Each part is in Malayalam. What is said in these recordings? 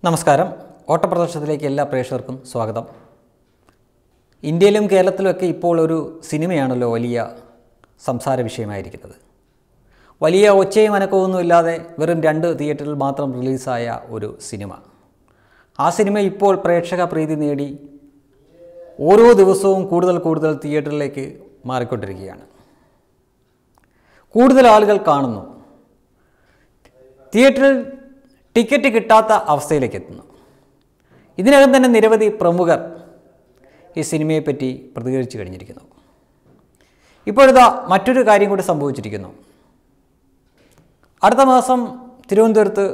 നമസ്കാരം ഓട്ടപ്രദർശനത്തിലേക്ക് എല്ലാ പ്രേക്ഷകർക്കും സ്വാഗതം ഇന്ത്യയിലും കേരളത്തിലുമൊക്കെ ഇപ്പോൾ ഒരു സിനിമയാണല്ലോ വലിയ സംസാര വിഷയമായിരിക്കുന്നത് വലിയ ഒച്ചയും അനക്കമൊന്നുമില്ലാതെ വെറും രണ്ട് തിയേറ്ററിൽ മാത്രം റിലീസായ ഒരു സിനിമ ആ സിനിമ ഇപ്പോൾ പ്രേക്ഷക പ്രീതി നേടി ഓരോ ദിവസവും കൂടുതൽ കൂടുതൽ തിയേറ്ററിലേക്ക് മാറിക്കൊണ്ടിരിക്കുകയാണ് കൂടുതൽ ആളുകൾ കാണുന്നു തിയേറ്ററിൽ ടിക്കറ്റ് കിട്ടാത്ത അവസ്ഥയിലേക്ക് എത്തുന്നു ഇതിനകം തന്നെ നിരവധി പ്രമുഖർ ഈ സിനിമയെപ്പറ്റി പ്രതികരിച്ചു കഴിഞ്ഞിരിക്കുന്നു ഇപ്പോഴിതാ മറ്റൊരു കാര്യം കൂടി സംഭവിച്ചിരിക്കുന്നു അടുത്ത മാസം തിരുവനന്തപുരത്ത്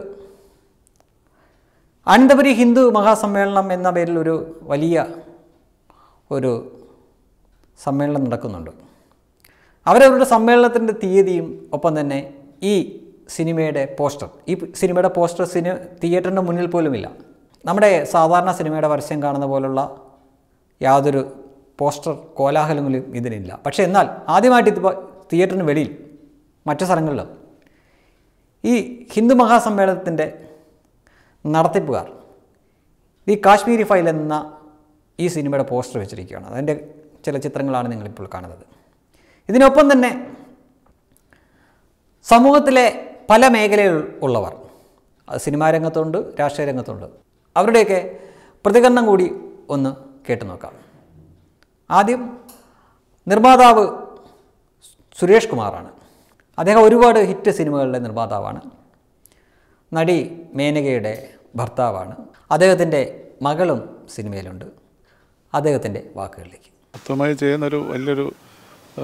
അനന്തപുരി ഹിന്ദു മഹാസമ്മേളനം എന്ന പേരിൽ ഒരു വലിയ ഒരു സമ്മേളനം നടക്കുന്നുണ്ട് അവരവരുടെ സമ്മേളനത്തിൻ്റെ തീയതിയും ഒപ്പം തന്നെ ഈ സിനിമയുടെ പോസ്റ്റർ ഈ സിനിമയുടെ പോസ്റ്റർ സിനി തിയേറ്ററിൻ്റെ മുന്നിൽ പോലുമില്ല നമ്മുടെ സാധാരണ സിനിമയുടെ പരസ്യം കാണുന്ന പോലുള്ള യാതൊരു പോസ്റ്റർ കോലാഹലങ്ങളും ഇതിനില്ല പക്ഷേ എന്നാൽ ആദ്യമായിട്ട് ഇത് തിയേറ്ററിന് വെളിയിൽ മറ്റു സ്ഥലങ്ങളിലും ഈ ഹിന്ദു മഹാസമ്മേളനത്തിൻ്റെ നടത്തിപ്പുകാർ ഈ കാശ്മീരി ഫയൽ എന്ന ഈ സിനിമയുടെ പോസ്റ്റർ വെച്ചിരിക്കുകയാണ് അതിൻ്റെ ചില ചിത്രങ്ങളാണ് നിങ്ങളിപ്പോൾ കാണുന്നത് ഇതിനൊപ്പം തന്നെ സമൂഹത്തിലെ പല മേഖലയിൽ ഉള്ളവർ അത് സിനിമാ രംഗത്തുണ്ട് രാഷ്ട്രീയ രംഗത്തുണ്ട് അവരുടെയൊക്കെ പ്രതികരണം കൂടി ഒന്ന് കേട്ടു നോക്കാം ആദ്യം നിർമ്മാതാവ് സുരേഷ് കുമാറാണ് അദ്ദേഹം ഒരുപാട് ഹിറ്റ് സിനിമകളുടെ നിർമ്മാതാവാണ് നടി മേനകയുടെ ഭർത്താവാണ് അദ്ദേഹത്തിൻ്റെ മകളും സിനിമയിലുണ്ട് അദ്ദേഹത്തിൻ്റെ വാക്കുകളിലേക്ക് മൊത്തമായി ചെയ്യുന്നൊരു വലിയൊരു ആ,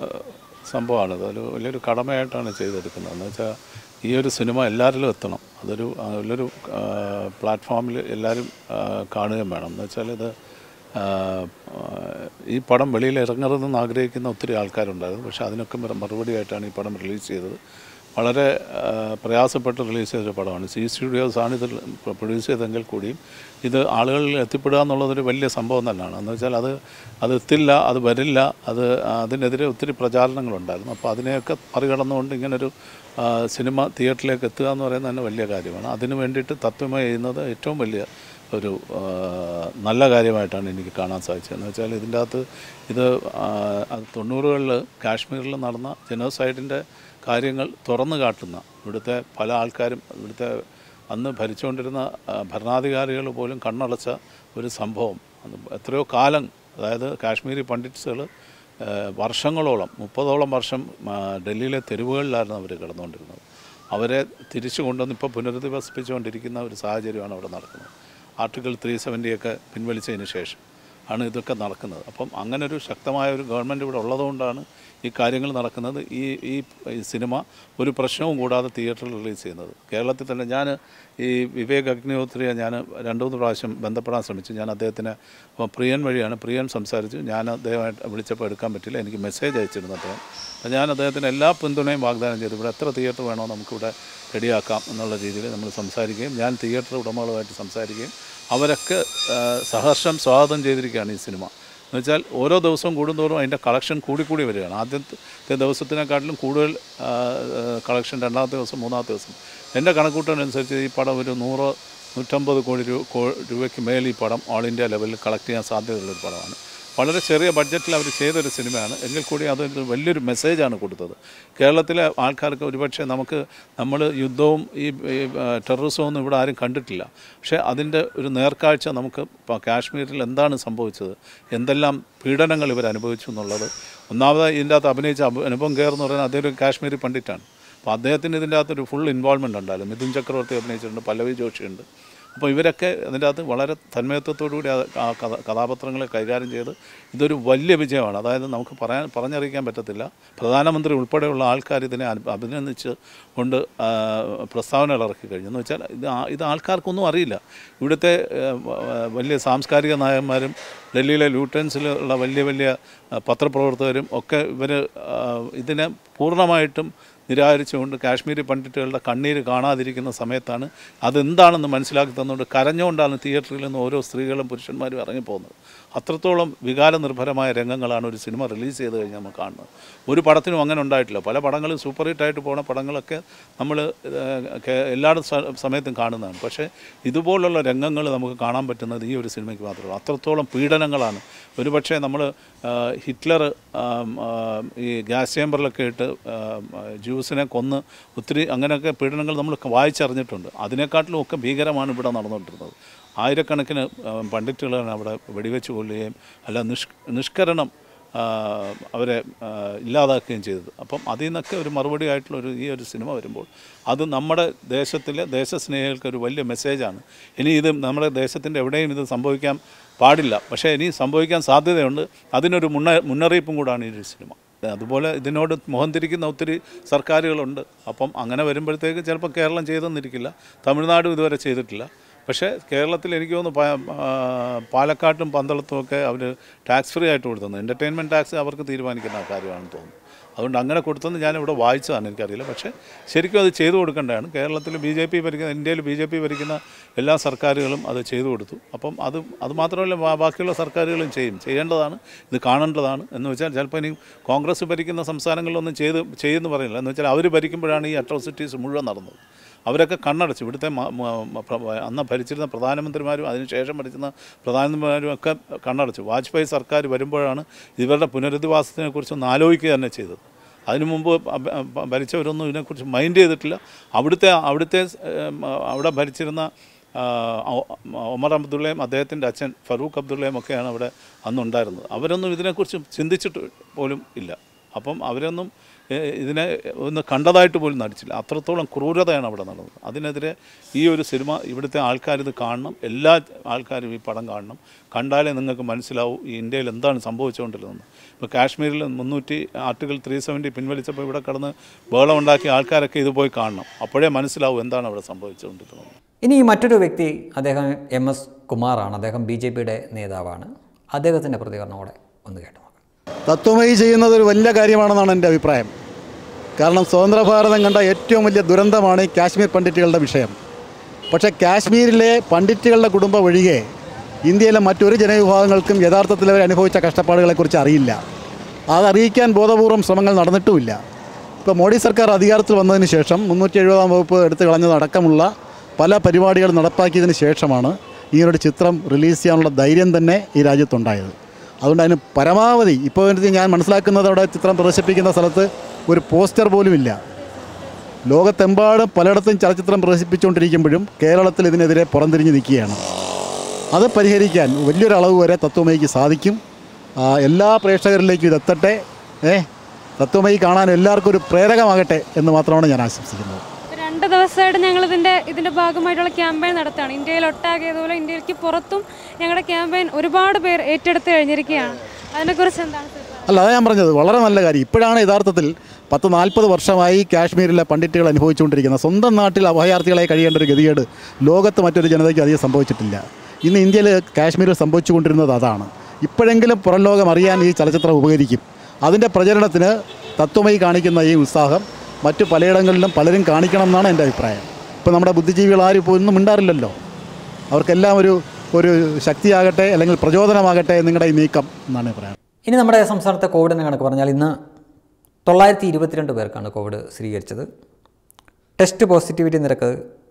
സംഭവമാണിത് ഒരു വലിയൊരു കടമയായിട്ടാണ് ചെയ്തെടുക്കുന്നത് എന്ന് വെച്ചാൽ ഈ ഒരു സിനിമ എല്ലാവരിലും എത്തണം അതൊരു ആ, വലിയൊരു പ്ലാറ്റ്ഫോമിൽ എല്ലാവരും ആ, കാണുകയും വേണം എന്ന് വെച്ചാൽ ഇത് ആ, ആ, ഈ പടം വെളിയിൽ ഇറങ്ങരുതെന്ന് ആഗ്രഹിക്കുന്ന ഒത്തിരി ആൾക്കാരുണ്ടായിരുന്നു പക്ഷേ അതിനൊക്കെ മറു- മറുപടിയായിട്ടാണ് ഈ പടം റിലീസ് ചെയ്തത് വളരെ ആ, പ്രയാസപ്പെട്ട് റിലീസ് ചെയ്തൊരു പടമാണ് സി സ്റ്റുഡിയോസ് ആണ് ഇത് പ്രൊഡ്യൂസ് ചെയ്തെങ്കിൽ കൂടിയും ഇത് ആളുകളിൽ എത്തിപ്പെടുക എന്നുള്ളതൊരു വലിയ സംഭവം തന്നെയാണ് എന്ന് വെച്ചാൽ അത് അത് എത്തില്ല അത് വരില്ല അത് അതിനെതിരെ ഒത്തിരി പ്രചാരണങ്ങളുണ്ടായിരുന്നു അപ്പോൾ അതിനെയൊക്കെ മറികടന്നുകൊണ്ട് ഇങ്ങനൊരു ആ, സിനിമ തിയേറ്ററിലേക്ക് എത്തുക എന്ന് പറയുന്നത് തന്നെ വലിയ കാര്യമാണ് അതിനു വേണ്ടിയിട്ട് തത്വമ ചെയ്യുന്നത് ഏറ്റവും വലിയ ഒരു ആ, നല്ല കാര്യമായിട്ടാണ് എനിക്ക് കാണാൻ സാധിച്ചത് എന്ന് വെച്ചാൽ ഇതിൻ്റെ അകത്ത് ഇത് ആ, അത് തൊണ്ണൂറുകളിൽ കാശ്മീരിൽ നടന്ന ജനോസൈഡിൻ്റെ കാര്യങ്ങൾ തുറന്നു കാട്ടുന്ന ഇവിടുത്തെ പല ആൾക്കാരും ഇവിടുത്തെ അന്ന് ഭരിച്ചുകൊണ്ടിരുന്ന ആ, ഭരണാധികാരികൾ പോലും കണ്ണടച്ച ഒരു സംഭവം അത് എത്രയോ കാലം അതായത് കാശ്മീരി പണ്ഡിറ്റ്സുകൾ വർഷങ്ങളോളം മുപ്പതോളം വർഷം ആ, ഡൽഹിയിലെ തെരുവുകളിലായിരുന്നു അവർ കിടന്നുകൊണ്ടിരുന്നത് അവരെ തിരിച്ചു കൊണ്ടുവന്ന് ഇപ്പോൾ പുനരധിവസിപ്പിച്ചുകൊണ്ടിരിക്കുന്ന ഒരു സാഹചര്യമാണ് അവിടെ നടക്കുന്നത് ആർട്ടിക്കിൾ ത്രീ സെവൻറ്റിയൊക്കെ പിൻവലിച്ചതിന് ശേഷം ആണ് ഇതൊക്കെ നടക്കുന്നത് അപ്പം അങ്ങനെ ഒരു ശക്തമായ ഒരു ഗവൺമെൻറ് ഇവിടെ ഉള്ളതുകൊണ്ടാണ് ഈ കാര്യങ്ങൾ നടക്കുന്നത് ഈ ഈ ഈ സിനിമ ഒരു പ്രശ്നവും കൂടാതെ തിയേറ്ററിൽ റിലീസ് ചെയ്യുന്നത് കേരളത്തിൽ തന്നെ ഞാൻ ഈ വിവേക് അഗ്നിഹോത്രിയെ ഞാൻ രണ്ടു മൂന്ന് പ്രാവശ്യം ബന്ധപ്പെടാൻ ശ്രമിച്ചു ഞാൻ അദ്ദേഹത്തിന് അപ്പോൾ പ്രിയൻ വഴിയാണ് പ്രിയൻ സംസാരിച്ചു ഞാൻ അദ്ദേഹമായിട്ട് വിളിച്ചപ്പോൾ എടുക്കാൻ പറ്റില്ല എനിക്ക് മെസ്സേജ് അയച്ചിരുന്നു അദ്ദേഹം അപ്പോൾ ഞാൻ അദ്ദേഹത്തിന് എല്ലാ പിന്തുണയും വാഗ്ദാനം ചെയ്തു ഇവിടെ എത്ര തിയേറ്റർ വേണോ നമുക്കിവിടെ റെഡിയാക്കാം എന്നുള്ള രീതിയിൽ നമ്മൾ സംസാരിക്കുകയും ഞാൻ തിയേറ്റർ ഉടമകളുമായിട്ട് സംസാരിക്കുകയും അവരൊക്കെ ആ, സഹർഷം സ്വാഗതം ചെയ്തിരിക്കുകയാണ് ഈ സിനിമ എന്ന് വെച്ചാൽ ഓരോ ദിവസവും കൂടുന്തോറും അതിൻ്റെ കളക്ഷൻ കൂടിക്കൂടി വരികയാണ് ആദ്യത്തെ ദിവസത്തിനെക്കാട്ടിലും കൂടുതൽ കളക്ഷൻ രണ്ടാമത്തെ ദിവസം മൂന്നാമത്തെ ദിവസം എൻ്റെ കണക്കൂട്ടനുസരിച്ച് ഈ പടം ഒരു നൂറ് നൂറ്റമ്പത് കോടി രൂപ കോ- രൂപയ്ക്ക് മേൽ ഈ പടം ഓൾ ഇന്ത്യ ലെവലിൽ കളക്ട് ചെയ്യാൻ സാധ്യതയുള്ളൊരു പടമാണ് വളരെ ചെറിയ ബഡ്ജറ്റിൽ അവർ ചെയ്തൊരു സിനിമയാണ് എങ്കിൽ കൂടി അതൊരു വലിയൊരു മെസ്സേജാണ് കൊടുത്തത് കേരളത്തിലെ ആൾക്കാർക്ക് ഒരുപക്ഷെ നമുക്ക് നമ്മൾ യുദ്ധവും ഈ ഈ, ആ, ടെററിസവും ഒന്നും ഇവിടെ ആരും കണ്ടിട്ടില്ല പക്ഷേ അതിൻ്റെ ഒരു നേർക്കാഴ്ച നമുക്ക് ഇപ്പോൾ കാശ്മീരിൽ എന്താണ് സംഭവിച്ചത് എന്തെല്ലാം പീഡനങ്ങൾ ഇവർ അനുഭവിച്ചു എന്നുള്ളത് ഒന്നാമത് ഇതിൻ്റെ അകത്ത് അഭിനയിച്ച അഭ- അനുപം കെയർ എന്ന് പറയുന്നത് അദ്ദേഹം ഒരു കാശ്മീരി പണ്ഡിറ്റാണ് അപ്പോൾ അദ്ദേഹത്തിന് ഇതിൻ്റെ അകത്തൊരു ഫുൾ ഇൻവോൾവ്മെൻ്റ് ഉണ്ടായിരുന്നു മിഥുൻ ചക്രവർത്തി അഭിനയിച്ചിട്ടുണ്ട് പല്ലവി ജോഷിയുണ്ട് അപ്പോൾ ഇവരൊക്കെ അതിൻ്റെ അകത്ത് വളരെ തന്മയത്വത്തോടുകൂടി ആ ആ കഥ കഥാപാത്രങ്ങളെ കൈകാര്യം ചെയ്ത് ഇതൊരു വലിയ വിജയമാണ് അതായത് നമുക്ക് പറയാൻ പറഞ്ഞറിയിക്കാൻ പറ്റത്തില്ല പ്രധാനമന്ത്രി ഉൾപ്പെടെയുള്ള ആൾക്കാർ ഇതിനെ അഭി- അഭിനന്ദിച്ച് കൊണ്ട് ആ, പ്രസ്താവനകൾ ഇറക്കി കഴിഞ്ഞു എന്ന് വെച്ചാൽ ഇത് ആ- ഇത് ആൾക്കാർക്കൊന്നും അറിയില്ല ഇവിടുത്തെ ആ, വ- വലിയ സാംസ്കാരിക നായകന്മാരും ഡൽഹിയിലെ ലൂട്ടൻസിലുള്ള വലിയ വലിയ ആ, പത്രപ്രവർത്തകരും ഒക്കെ ഇവർ ഇതിനെ പൂർണ്ണമായിട്ടും നിരാകരിച്ചുകൊണ്ട് കാശ്മീരി പണ്ഡിറ്റുകളുടെ കണ്ണീര് കാണാതിരിക്കുന്ന സമയത്താണ് അതെന്താണെന്ന് മനസ്സിലാക്കി തന്നുകൊണ്ട് കരഞ്ഞുകൊണ്ടാണ് തിയേറ്ററിൽ നിന്ന് ഓരോ സ്ത്രീകളും പുരുഷന്മാരും ഇറങ്ങിപ്പോകുന്നത് അത്രത്തോളം വികാരനിർഭരമായ രംഗങ്ങളാണ് ഒരു സിനിമ റിലീസ് ചെയ്ത് കഴിഞ്ഞാൽ നമ്മൾ കാണുന്നത് ഒരു പടത്തിനും അങ്ങനെ ഉണ്ടായിട്ടില്ല പല പടങ്ങളും സൂപ്പർ ഹിറ്റായിട്ട് പോണ പടങ്ങളൊക്കെ നമ്മൾ എല്ലാ സ- സമയത്തും കാണുന്നതാണ് പക്ഷേ ഇതുപോലുള്ള രംഗങ്ങൾ നമുക്ക് കാണാൻ പറ്റുന്നത് ഈ ഒരു സിനിമയ്ക്ക് മാത്രമേ അത്രത്തോളം പീഡനങ്ങളാണ് ഒരുപക്ഷെ നമ്മൾ ഹിറ്റ്ലർ ആം, ആം, ഈ ഗ്യാസ് ചേമ്പറിലൊക്കെ ഇട്ട് ആം, ആ, ജ്യൂസിനെ കൊന്ന് ഒത്തിരി അങ്ങനെയൊക്കെ പീഡനങ്ങൾ നമ്മൾ വായിച്ചറിഞ്ഞിട്ടുണ്ട് അതിനെക്കാട്ടിലും ഒക്കെ ഭീകരമാണ് ഇവിടെ നടന്നുകൊണ്ടിരുന്നത് ആയിരക്കണക്കിന് ആ, പണ്ഡിറ്റുകളാണ് അവിടെ വെടിവെച്ച് കൊല്ലുകയും അല്ല നിഷ് നിഷ്കരണം ആ, അവരെ ആ, ഇല്ലാതാക്കുകയും ചെയ്തത് അപ്പം അതിൽ നിന്നൊക്കെ ഒരു മറുപടി ആയിട്ടുള്ള ഒരു ഈ ഒരു സിനിമ വരുമ്പോൾ അത് നമ്മുടെ ദേശത്തിലെ ദേശസ്നേഹികൾക്ക് ഒരു വലിയ മെസ്സേജാണ് ഇനി ഇത് നമ്മുടെ ദേശത്തിൻ്റെ എവിടെയും ഇത് സംഭവിക്കാൻ പാടില്ല പക്ഷേ ഇനി സംഭവിക്കാൻ സാധ്യതയുണ്ട് അതിനൊരു മുന്ന മുന്നറിയിപ്പും കൂടാണ് ഈ ഒരു സിനിമ അതുപോലെ ഇതിനോട് മുഖം തിരിക്കുന്ന ഒത്തിരി സർക്കാരുകളുണ്ട് അപ്പം അങ്ങനെ വരുമ്പോഴത്തേക്ക് ചിലപ്പോൾ കേരളം ചെയ്തെന്നിരിക്കില്ല തമിഴ്നാടും ഇതുവരെ ചെയ്തിട്ടില്ല പക്ഷേ കേരളത്തിൽ എനിക്ക് തോന്നുന്നു പാ- ആ, പാലക്കാട്ടും പന്തളത്തും ഒക്കെ അവർ ടാക്സ് ഫ്രീ ആയിട്ട് കൊടുത്തത് എൻ്റർടൈൻമെൻറ്റ് ടാക്സ് അവർക്ക് തീരുമാനിക്കുന്ന കാര്യമാണെന്ന് തോന്നുന്നു അതുകൊണ്ട് അങ്ങനെ കൊടുത്തെന്ന് ഞാനിവിടെ വായിച്ചതാണ് എനിക്കറിയില്ല പക്ഷേ ശരിക്കും അത് ചെയ്തു കൊടുക്കേണ്ടതാണ് കേരളത്തിൽ ബി ജെ പി ഭരിക്കുന്ന ഇന്ത്യയിൽ ബി ജെ പി ഭരിക്കുന്ന എല്ലാ സർക്കാരുകളും അത് ചെയ്തു കൊടുത്തു അപ്പം അത് അത് മാത്രമല്ല ബാ- ബാക്കിയുള്ള സർക്കാരുകളും ചെയ്യും ചെയ്യേണ്ടതാണ് ഇത് കാണേണ്ടതാണ് എന്ന് വെച്ചാൽ ചിലപ്പോൾ ഇനി കോൺഗ്രസ് ഭരിക്കുന്ന സംസ്ഥാനങ്ങളിലൊന്നും ചെയ്ത് ചെയ്യുമെന്ന് പറയില്ല എന്ന് വെച്ചാൽ അവർ ഭരിക്കുമ്പോഴാണ് ഈ അട്രോസിറ്റീസ് മുഴുവൻ നടന്നത് അവരൊക്കെ കണ്ണടച്ചു ഇവിടുത്തെ മ- മ- മ- പ്ര- അന്ന് ഭരിച്ചിരുന്ന പ്രധാനമന്ത്രിമാരും അതിനുശേഷം ഭരിച്ചിരുന്ന പ്രധാനമന്ത്രിമാരും ഒക്കെ കണ്ണടച്ചു വാജ്പേയി സർക്കാർ വരുമ്പോഴാണ് ഇവരുടെ പുനരധിവാസത്തിനെ കുറിച്ചൊന്ന് ആലോചിക്കുക തന്നെ ചെയ്തത് അതിനു മുമ്പ് അബ- അബ- ഭരിച്ചവരൊന്നും ഇതിനെക്കുറിച്ച് മൈൻഡ് ചെയ്തിട്ടില്ല അവിടുത്തെ അവിടുത്തെ ഏം, അവിടെ ഭരിച്ചിരുന്ന ആ, ഒ- ഒമർ അബ്ദുള്ളയും അദ്ദേഹത്തിൻ്റെ അച്ഛൻ ഫറൂഖ് അബ്ദുള്ളയും ഒക്കെയാണ് അവിടെ അന്നുണ്ടായിരുന്നത് അവരൊന്നും ഇതിനെക്കുറിച്ച് ചിന്തിച്ചിട്ട് പോലും ഇല്ല അപ്പം അവരൊന്നും ഏ, ഇതിനെ ഒന്ന് കണ്ടതായിട്ട് പോലും നടിച്ചില്ല അത്രത്തോളം ക്രൂരതയാണ് അവിടെ നടന്നത് അതിനെതിരെ ഈ ഒരു സിനിമ ഇവിടുത്തെ ആൾക്കാർ ഇത് കാണണം എല്ലാ ആൾക്കാരും ഈ പടം കാണണം കണ്ടാലേ നിങ്ങൾക്ക് മനസ്സിലാവൂ ഈ ഇന്ത്യയിൽ എന്താണ് സംഭവിച്ചുകൊണ്ടിരുന്നത് ഇപ്പോൾ കാശ്മീരിൽ മുന്നൂറ്റി ആർട്ടിക്കിൾ ത്രീ സെവൻറ്റി പിൻവലിച്ചപ്പോൾ ഇവിടെ കടന്ന് ബഹളം ഉണ്ടാക്കിയ ആൾക്കാരൊക്കെ ഇത് പോയി കാണണം അപ്പോഴേ മനസ്സിലാവും എന്താണ് അവിടെ സംഭവിച്ചുകൊണ്ടിരുന്നത് ഇനി മറ്റൊരു വ്യക്തി അദ്ദേഹം എം എസ് കുമാറാണ് അദ്ദേഹം ബി ജെ പിയുടെ നേതാവാണ് അദ്ദേഹത്തിൻ്റെ പ്രതികരണം കൂടെ ഒന്ന് കേട്ടു നോക്കാം തത്വമയി ചെയ്യുന്നത് ഒരു വലിയ കാര്യമാണെന്നാണ് എൻ്റെ അഭിപ്രായം കാരണം സ്വതന്ത്ര ഭാരതം കണ്ട ഏറ്റവും വലിയ ദുരന്തമാണ് ഈ കാശ്മീർ പണ്ഡിറ്റുകളുടെ വിഷയം പക്ഷേ കാശ്മീരിലെ പണ്ഡിറ്റുകളുടെ കുടുംബം ഒഴികെ ഇന്ത്യയിലെ മറ്റൊരു ജനവിഭാഗങ്ങൾക്കും യഥാർത്ഥത്തിൽ അവർ അനുഭവിച്ച കഷ്ടപ്പാടുകളെക്കുറിച്ച് അറിയില്ല അതറിയിക്കാൻ ബോധപൂർവം ശ്രമങ്ങൾ നടന്നിട്ടുമില്ല ഇപ്പോൾ മോഡി സർക്കാർ അധികാരത്തിൽ വന്നതിന് ശേഷം മുന്നൂറ്റി എഴുപതാം വകുപ്പ് എടുത്തു കളഞ്ഞതടക്കമുള്ള പല പരിപാടികൾ നടപ്പാക്കിയതിന് ശേഷമാണ് ഇങ്ങനൊരു ചിത്രം റിലീസ് ചെയ്യാനുള്ള ധൈര്യം തന്നെ ഈ രാജ്യത്തുണ്ടായത് അതുകൊണ്ട് അതിന് പരമാവധി ഇപ്പോൾ എനിക്ക് ഞാൻ മനസ്സിലാക്കുന്നത് അവിടെ ചിത്രം പ്രദർശിപ്പിക്കുന്ന സ്ഥലത്ത് ഒരു പോസ്റ്റർ പോലും ഇല്ല ലോകത്തെമ്പാടും പലയിടത്തും ചലച്ചിത്രം പ്രദർശിപ്പിച്ചുകൊണ്ടിരിക്കുമ്പോഴും കേരളത്തിൽ ഇതിനെതിരെ പുറംതിരിഞ്ഞ് നിൽക്കുകയാണ് അത് പരിഹരിക്കാൻ വലിയൊരു അളവ് വരെ തത്വമയിക്ക് സാധിക്കും ആ, എല്ലാ പ്രേക്ഷകരിലേക്കും ഇത് എത്തട്ടെ ഏ തത്വമയി കാണാൻ എല്ലാവർക്കും ഒരു പ്രേരകമാകട്ടെ എന്ന് മാത്രമാണ് ഞാൻ ആശംസിക്കുന്നത് രണ്ട് ദിവസമായിട്ട് ഞങ്ങൾ ഇതിൻ്റെ ഇതിൻ്റെ ഭാഗമായിട്ടുള്ള ക്യാമ്പയിൻ നടത്തുകയാണ് ഇന്ത്യയിൽ ഒട്ടാകെ അതുപോലെ ഇന്ത്യക്ക് പുറത്തും ഞങ്ങളുടെ ക്യാമ്പയിൻ ഒരുപാട് പേർ ഏറ്റെടുത്ത് കഴിഞ്ഞിരിക്കുകയാണ് അതിനെക്കുറിച്ച് എന്താണ് സർ അല്ല അതാ ഞാൻ പറഞ്ഞത് വളരെ നല്ല കാര്യം ഇപ്പോഴാണ് യഥാർത്ഥത്തിൽ പത്ത് നാൽപ്പത് വർഷമായി കാശ്മീരിലെ പണ്ഡിറ്റുകൾ അനുഭവിച്ചുകൊണ്ടിരിക്കുന്നത് സ്വന്തം നാട്ടിൽ അഭയാർത്ഥികളായി കഴിയേണ്ട ഒരു ഗതികേട് ലോകത്ത് മറ്റൊരു ജനതയ്ക്ക് അധികം സംഭവിച്ചിട്ടില്ല ഇന്ന് ഇന്ത്യയിൽ കാശ്മീരിൽ സംഭവിച്ചുകൊണ്ടിരുന്നത് അതാണ് ഇപ്പോഴെങ്കിലും പുറം ലോകം അറിയാൻ ഈ ചലച്ചിത്രം ഉപകരിക്കും അതിൻ്റെ പ്രചരണത്തിന് തത്വമയി കാണിക്കുന്ന ഈ ഉത്സാഹം മറ്റു പലയിടങ്ങളിലും പലരും കാണിക്കണം എന്നാണ് എൻ്റെ അഭിപ്രായം ഇപ്പോൾ നമ്മുടെ ബുദ്ധിജീവികൾ ആരും ഇപ്പോൾ ഒന്നും മിണ്ടാറില്ലല്ലോ അവർക്കെല്ലാം ഒരു ഒരു ശക്തിയാകട്ടെ അല്ലെങ്കിൽ പ്രചോദനമാകട്ടെ നിങ്ങളുടെ ഈ നീക്കം എന്നാണ് പറയാൻ ഇനി നമ്മുടെ സംസ്ഥാനത്തെ കോവിഡിനെ കണക്ക് പറഞ്ഞാൽ ഇന്ന് തൊള്ളായിരത്തി ഇരുപത്തിരണ്ട് പേർക്കാണ് കോവിഡ് സ്ഥിരീകരിച്ചത് ടെസ്റ്റ് പോസിറ്റിവിറ്റി നിരക്ക്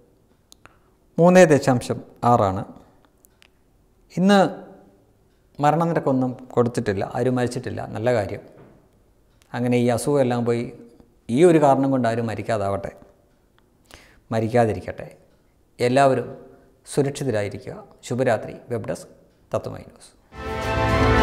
മൂന്ന് ദശാംശം ആറാണ് ഇന്ന് മരണനിരക്കൊന്നും കൊടുത്തിട്ടില്ല ആരും മരിച്ചിട്ടില്ല നല്ല കാര്യം അങ്ങനെ ഈ അസുഖമെല്ലാം പോയി ഈ ഒരു കാരണം കൊണ്ട് ആരും മരിക്കാതാവട്ടെ മരിക്കാതിരിക്കട്ടെ എല്ലാവരും സുരക്ഷിതരായിരിക്കുക ശുഭരാത്രി വെബ് ഡെസ്ക് തത്വമൈ ന്യൂസ്